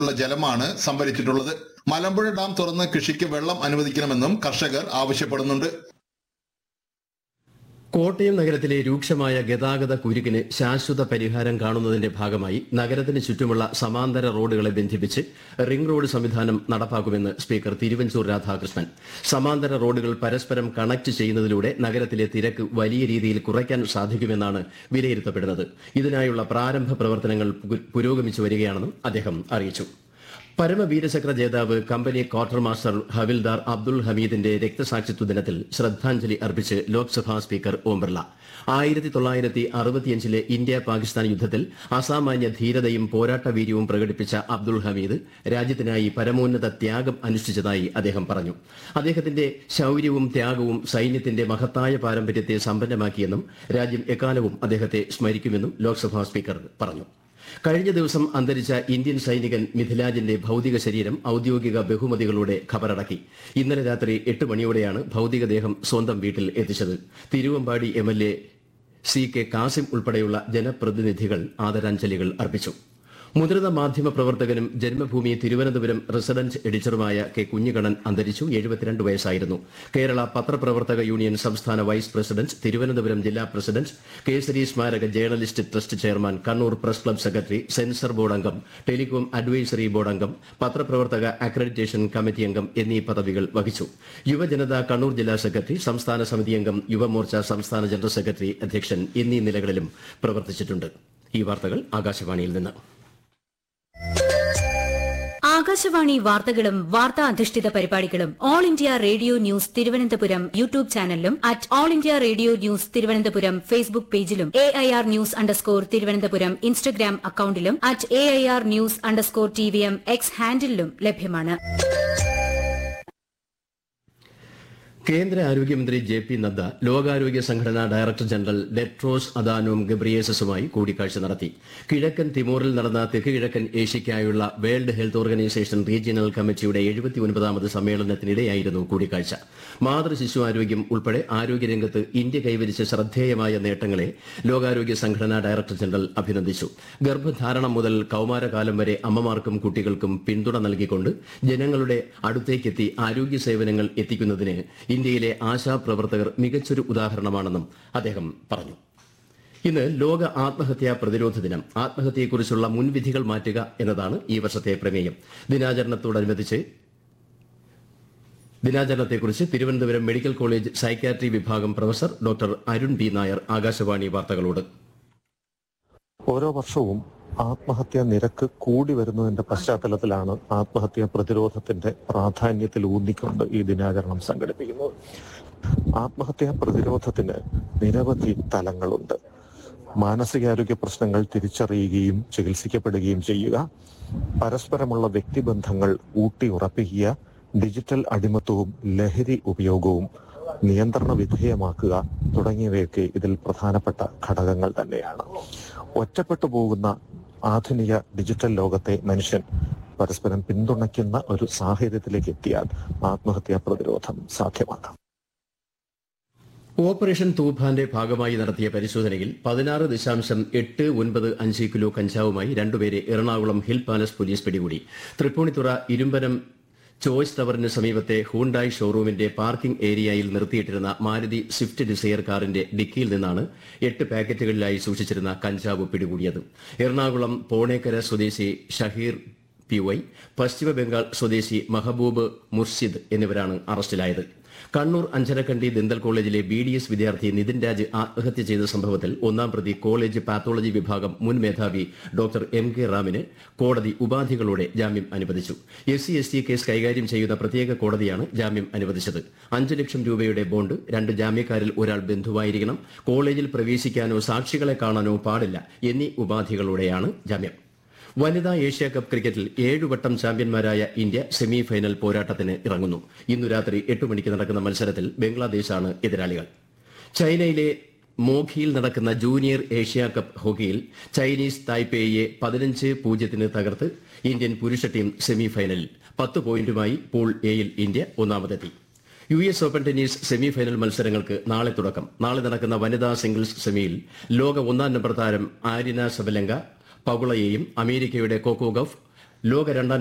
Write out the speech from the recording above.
ഉള്ള ജലമാണ് സംഭരിച്ചിട്ടുള്ളത് മലമ്പുഴ ഡാം തുറന്ന് കൃഷിക്ക് വെള്ളം അനുവദിക്കണമെന്നും കർഷകർ ആവശ്യപ്പെടുന്നുണ്ട് കോട്ടയം നഗരത്തിലെ രൂക്ഷമായ ഗതാഗത കുരുക്കിന് ശാശ്വത പരിഹാരം കാണുന്നതിന്റെ ഭാഗമായി നഗരത്തിന് ചുറ്റുമുള്ള സമാന്തര റോഡുകളെ ബന്ധിപ്പിച്ച് റിംഗ് റോഡ് സംവിധാനം നടപ്പാക്കുമെന്ന് സ്പീക്കർ തിരുവഞ്ചൂർ രാധാകൃഷ്ണൻ സമാന്തര റോഡുകൾ പരസ്പരം കണക്ട് ചെയ്യുന്നതിലൂടെ നഗരത്തിലെ തിരക്ക് വലിയ രീതിയിൽ കുറയ്ക്കാൻ സാധിക്കുമെന്നാണ് വിലയിരുത്തപ്പെടുന്നത് ഇതിനായുള്ള പ്രാരംഭ പ്രവർത്തനങ്ങൾ പു- പുരോഗമിച്ചു വരികയാണെന്നും അദ്ദേഹം അറിയിച്ചു പരമവീരചക്ര ജേതാവ് company quarter master havildar Abdul ഹമീദിന്റെ രക്തസാക്ഷിത്വ ദിനത്തിൽ ശ്രദ്ധാഞ്ജലി അർപ്പിച്ച് ലോക്സഭാ സ്പീക്കർ ഓം ബിർള ആയിരത്തി തൊള്ളായിരത്തി അറുപത്തിയഞ്ചിലെ ഇന്ത്യ പാകിസ്ഥാൻ യുദ്ധത്തിൽ അസാമാന്യ ധീരതയും പോരാട്ടവീര്യവും പ്രകടിപ്പിച്ച അബ്ദുൾ ഹമീദ് രാജ്യത്തിനായി പരമോന്നത ത്യാഗം അനുഷ്ഠിച്ചതായി അദ്ദേഹം പറഞ്ഞു അദ്ദേഹത്തിന്റെ ശൌര്യവും ത്യാഗവും സൈന്യത്തിന്റെ മഹത്തായ പാരമ്പര്യത്തെ സമ്പന്നമാക്കിയെന്നും രാജ്യം എക്കാലവും അദ്ദേഹത്തെ സ്മരിക്കുമെന്നും ലോക്സഭാ സ്പീക്കർ പറഞ്ഞു കഴിഞ്ഞ ദിവസം അന്തരിച്ച ഇന്ത്യൻ സൈനികൻ മിഥിലാജിന്റെ ഭൌതിക ശരീരം ഔദ്യോഗിക ബഹുമതികളോടെ ഖബറടക്കി ഇന്നലെ രാത്രി എട്ട് മണിയോടെയാണ് ഭൌതികദേഹം സ്വന്തം വീട്ടിൽ എത്തിച്ചത് Thiruvambady M L A C K Kasim ഉൾപ്പെടെയുള്ള ജനപ്രതിനിധികൾ ആദരാഞ്ജലികൾ അർപ്പിച്ചു മുതിർന്ന മാധ്യമ പ്രവർത്തകനും ജന്മഭൂമി തിരുവനന്തപുരം റെസിഡന്റ് എഡിറ്ററുമായ കെ കുഞ്ഞിക്കണ്ണൻ അന്തരിച്ചു എഴുപത്തിരണ്ട് വയസ്സായിരുന്നു കേരള പത്രപ്രവർത്തക യൂണിയൻ സംസ്ഥാന വൈസ് പ്രസിഡന്റ് തിരുവനന്തപുരം ജില്ലാ പ്രസിഡന്റ് കേസരി സ്മാരക journalist trust chairman Kannur press club secretary censor board അംഗം ടെലികോം അഡ്വൈസറി ബോർഡ് അംഗം പത്രപ്രവർത്തക അക്രഡിറ്റേഷൻ കമ്മിറ്റി അംഗം എന്നീ പദവികൾ വഹിച്ചു യുവജനത കണ്ണൂർ ജില്ലാ സെക്രട്ടറി സംസ്ഥാന സമിതി അംഗം യുവമോർച്ച സംസ്ഥാന ജനറൽ സെക്രട്ടറി അധ്യക്ഷൻ എന്നീ നിലകളിലും പ്രവർത്തിച്ചിട്ടുണ്ട് ഈ വാർത്തകൾ ആകാശവാണിയിൽ നിന്ന് ആകാശവാണി വാർത്തകളും വാർത്താ അധിഷ്ഠിത പരിപാടികളും all India radio news Thiruvananthapuram YouTube ചാനലിലും at all India radio news Thiruvananthapuram Facebook പേജിലും A I R news underscore Thiruvananthapuram Instagram അക്കൌണ്ടിലും at A I R news underscore T V M X ഹാൻഡിലും ലഭ്യമാണ് കേന്ദ്ര ആരോഗ്യമന്ത്രി ജെ പി നദ്ദ ലോകാരോഗ്യ സംഘടനാ ഡയറക്ടർ ജനറൽ ലെട്രോസ് അദാനോം ഗബ്രിയേസസുമായി കൂടിക്കാഴ്ച നടത്തി കിഴക്കൻ തിമോറിൽ നടന്ന തെക്ക് കിഴക്കൻ ഏഷ്യയ്ക്കായുള്ള വേൾഡ് ഹെൽത്ത് ഓർഗനൈസേഷൻ റീജിയണൽ കമ്മിറ്റിയുടെ എഴുപത്തിയൊൻപതാമത് സമ്മേളനത്തിനിടെയായിരുന്നു കൂടിക്കാഴ്ച മാതൃ ശിശു ആരോഗ്യം ഉൾപ്പെടെ ആരോഗ്യരംഗത്ത് ഇന്ത്യ കൈവരിച്ച ശ്രദ്ധേയമായ നേട്ടങ്ങളെ ലോകാരോഗ്യ സംഘടനാ ഡയറക്ടർ ജനറൽ അഭിനന്ദിച്ചു ഗർഭധാരണം മുതൽ കൌമാരകാലം വരെ അമ്മമാർക്കും കുട്ടികൾക്കും പിന്തുണ നൽകിക്കൊണ്ട് ജനങ്ങളുടെ അടുത്തേക്കെത്തി ആരോഗ്യ സേവനങ്ങൾ എത്തിക്കുന്നതിന് ഇന്ത്യയിലെ ആശാപ്രവർത്തകർ മികച്ചൊരു ഉദാഹരണമാണെന്നും അദ്ദേഹം പറഞ്ഞു ഇന്ന് ലോക ആത്മഹത്യാ പ്രതിരോധ ദിനം ആത്മഹത്യയെക്കുറിച്ചുള്ള മുൻവിധികൾ മാറ്റുക എന്നതാണ് ഈ വർഷത്തെ പ്രമേയം ദിനാചരണത്തോടനുബന്ധിച്ച് ദിനാചരണത്തെക്കുറിച്ച് തിരുവനന്തപുരം മെഡിക്കൽ കോളേജ് സൈക്യാട്രി വിഭാഗം professor doctor Arun B Nair Akashvani വാർത്തകളോട് ഓരോ വർഷവും ആത്മഹത്യാ നിരക്ക് കൂടി വരുന്നതിന്റെ പശ്ചാത്തലത്തിലാണ് ആത്മഹത്യാ പ്രതിരോധത്തിന്റെ പ്രാധാന്യത്തിൽ ഊന്നിക്കൊണ്ട് ഈ ദിനാചരണം സംഘടിപ്പിക്കുന്നത് ആത്മഹത്യാ പ്രതിരോധത്തിന് നിരവധി തലങ്ങളുണ്ട് മാനസികാരോഗ്യ പ്രശ്നങ്ങൾ തിരിച്ചറിയുകയും ചികിത്സിക്കപ്പെടുകയും ചെയ്യുക പരസ്പരമുള്ള വ്യക്തിബന്ധങ്ങൾ ഊട്ടി ഉറപ്പിക്കുക ഡിജിറ്റൽ അടിമത്വവും ലഹരി ഉപയോഗവും നിയന്ത്രണ വിധേയമാക്കുക തുടങ്ങിയവയൊക്കെ ഇതിൽ പ്രധാനപ്പെട്ട ഘടകങ്ങൾ തന്നെയാണ് ഒറ്റപ്പെട്ടു പോകുന്ന ആധുനിക ഡിജിറ്റൽ ലോകത്തെ മനുഷ്യൻ പരസ്പരം പിന്തുണയ്ക്കുന്ന ഒരു സാഹചര്യത്തിലേക്ക് എത്തിയാൽ ആത്മഹത്യാ പ്രതിരോധം സാധ്യമാക്കാം ഓപ്പറേഷൻ തൂഫാന്റെ ഭാഗമായി നടത്തിയ പരിശോധനയിൽ പതിനാറ് ദശാംശം എട്ട് ഒൻപത് അഞ്ച് കിലോ കഞ്ചാവുമായി രണ്ടുപേരെ എറണാകുളം ഹിൽ പാലസ് പോലീസ് പിടികൂടി തൃപ്പൂണിത്തുറ ഇരുമ്പനം ചോയ്സ് ടവറിന് സമീപത്തെ ഹൂണ്ടായ് ഷോറൂമിന്റെ പാർക്കിംഗ് ഏരിയയിൽ നിർത്തിയിട്ടിരുന്ന മാരുതി സ്വിഫ്റ്റ് ഡിസയർ കാറിന്റെ ഡിക്കിയിൽ നിന്നാണ് എട്ട് പാക്കറ്റുകളിലായി സൂക്ഷിച്ചിരുന്ന കഞ്ചാവ് പിടികൂടിയത് എറണാകുളം പോണേക്കര സ്വദേശി ഷഹീർ പി വൈ പശ്ചിമ ബംഗാൾ സ്വദേശി മഹബൂബ് മുർഷിദ് എന്നിവരാണ് അറസ്റ്റിലായത് കണ്ണൂർ അഞ്ചരക്കണ്ടി ദന്തൽ കോളേജിലെ ബി ഡി എസ് വിദ്യാർത്ഥി നിതിൻ രാജ് ആത്മഹത്യ ചെയ്ത സംഭവത്തിൽ ഒന്നാം പ്രതി കോളേജ് പാത്തോളജി വിഭാഗം മുൻ മേധാവി ഡോക്ടർ എം കെ റാമിന് കോടതി ഉപാധികളോടെ ജാമ്യം അനുവദിച്ചു S C S T case കൈകാര്യം ചെയ്യുന്ന പ്രത്യേക കോടതിയാണ് ജാമ്യം അനുവദിച്ചത് അഞ്ചു ലക്ഷം രൂപയുടെ ബോണ്ട് രണ്ട് ജാമ്യക്കാരിൽ ഒരാൾ ബന്ധുവായിരിക്കണം കോളേജിൽ പ്രവേശിക്കാനോ സാക്ഷികളെ കാണാനോ പാടില്ല എന്നീ ഉപാധികളോടെയാണ് ജാമ്യം വനിതാ ഏഷ്യ കപ്പ് ക്രിക്കറ്റിൽ ഏഴുവട്ടം ചാമ്പ്യന്മാരായ ഇന്ത്യ സെമി ഫൈനൽ പോരാട്ടത്തിന് ഇറങ്ങുന്നു ഇന്നു രാത്രി എട്ട് മണിക്ക് നടക്കുന്ന മത്സരത്തിൽ ബംഗ്ലാദേശാണ് എതിരാളികൾ ചൈനയിലെ മോഖിയിൽ നടക്കുന്ന ജൂനിയർ ഏഷ്യ കപ്പ് ഹോക്കിയിൽ ചൈനീസ് തായ്പേയെ പതിനഞ്ച് പൂജ്യത്തിന് തകർത്ത് ഇന്ത്യൻ പുരുഷ ടീം സെമി ഫൈനലിൽ പത്ത് പോയിന്റുമായി പൂൾ എയിൽ ഇന്ത്യ ഒന്നാമതെത്തി U S open tennis semi final മത്സരങ്ങൾക്ക് നാളെ തുടക്കം നാളെ നടക്കുന്ന വനിതാ സിംഗിൾസ് സെമിയിൽ ലോക ഒന്നാം നമ്പർ താരം ആരിന സബലങ്ക പകുളയെയും അമേരിക്കയുടെ കോക്കോ ഗഫ് ലോക രണ്ടാം